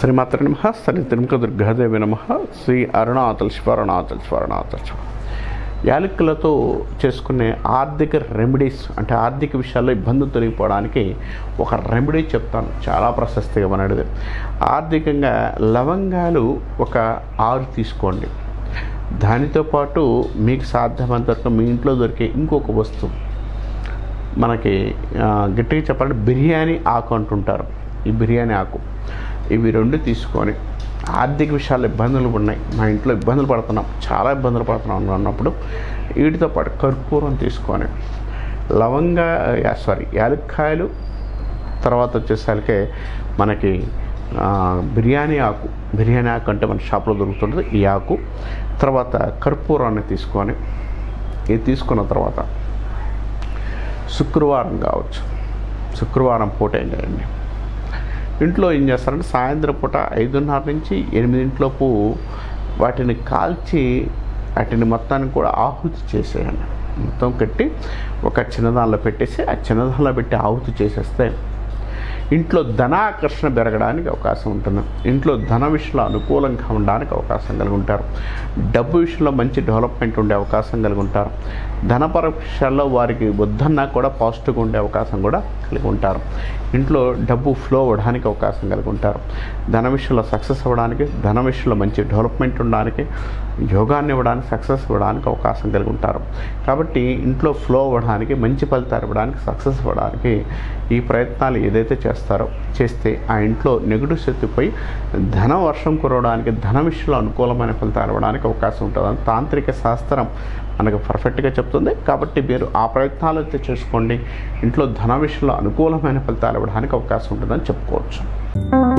శ్రీమాత్ర నమ శ్రీ తిరుమల దుర్గాదేవి నమ శ్రీ అరుణాచల్ శివ అరుణాచల్ శివ అరుణాచల్ శివ యాలకులతో చేసుకునే ఆర్థిక రెమెడీస్ అంటే ఆర్థిక విషయాల్లో ఇబ్బందులు తొలగిపోవడానికి ఒక రెమెడీ చెప్తాను చాలా ప్రశస్తిగా మనది ఆర్థికంగా లవంగాలు ఒక ఆరు తీసుకోండి దానితో పాటు మీకు సాధ్యమైనంత వరకు మీ ఇంట్లో దొరికే ఇంకొక వస్తువు మనకి ఆ, గట్టిగా చెప్పాలంటే బిర్యానీ ఆకు అంటుంటారు ఈ బిర్యానీ ఆకు ఇవి రెండు తీసుకొని ఆర్థిక విషయాలు ఇబ్బందులు ఉన్నాయి మా ఇంట్లో ఇబ్బందులు పడుతున్నాం చాలా ఇబ్బందులు పడుతున్నాం అన్నప్పుడు వీటితో పాటు కర్పూరం తీసుకొని లవంగా యా- సారీ యాలక్కాయలు తర్వాత వచ్చేసరికి మనకి ఆ, బిర్యానీ ఆకు బిర్యానీ ఆకు అంటే మన షాప్లో దొరుకుతుంటుంది ఈ ఆకు తర్వాత కర్పూరాన్ని తీసుకొని ఇది తీసుకున్న తర్వాత శుక్రవారం కావచ్చు శుక్రవారం పూట ఏం చేయండి ఇంట్లో ఏం చేస్తారంటే సాయంత్రం పూట ఐదున్నర నుంచి ఎనిమిదింట్లోపు వాటిని కాల్చి వాటిని మొత్తాన్ని కూడా ఆహుతి చేసేయండి మొత్తం కట్టి ఒక చిన్నదానిలో పెట్టేసి ఆ చిన్నదానిలో పెట్టి ఆహుతి చేసేస్తే ఇంట్లో ధనాకర్షణ పెరగడానికి అవకాశం ఉంటుంది ఇంట్లో ధన విషయంలో అనుకూలంగా ఉండడానికి అవకాశం కలిగి ఉంటారు డబ్బు విషయంలో మంచి డెవలప్మెంట్ ఉండే అవకాశం కలిగి ఉంటారు ధనపర విషయాల్లో వారికి వద్దన్నా కూడా పాజిటివ్గా ఉండే అవకాశం కూడా కలిగి ఉంటారు ఇంట్లో డబ్బు ఫ్లో అవ్వడానికి అవకాశం కలిగి ఉంటారు ధన విషయంలో సక్సెస్ అవ్వడానికి ధన విషయంలో మంచి డెవలప్మెంట్ ఉండడానికి యోగాన్ని ఇవ్వడానికి సక్సెస్ ఇవ్వడానికి అవకాశం కలిగి ఉంటారు కాబట్టి ఇంట్లో ఫ్లో అవ్వడానికి మంచి ఫలితాలు ఇవ్వడానికి సక్సెస్ ఇవ్వడానికి ఈ ప్రయత్నాలు ఏదైతే చేస్తారో చేస్తే ఆ ఇంట్లో నెగిటివ్ శక్తి పోయి ధన వర్షం కురవడానికి ధన విషయంలో అనుకూలమైన ఫలితాలు ఇవ్వడానికి అవకాశం ఉంటుందని తాంత్రిక శాస్త్రం మనకు పర్ఫెక్ట్గా చెప్తుంది కాబట్టి మీరు ఆ ప్రయత్నాలు అయితే చేసుకోండి ఇంట్లో ధన విషయంలో అనుకూలమైన ఫలితాలు ఇవ్వడానికి అవకాశం ఉంటుందని చెప్పుకోవచ్చు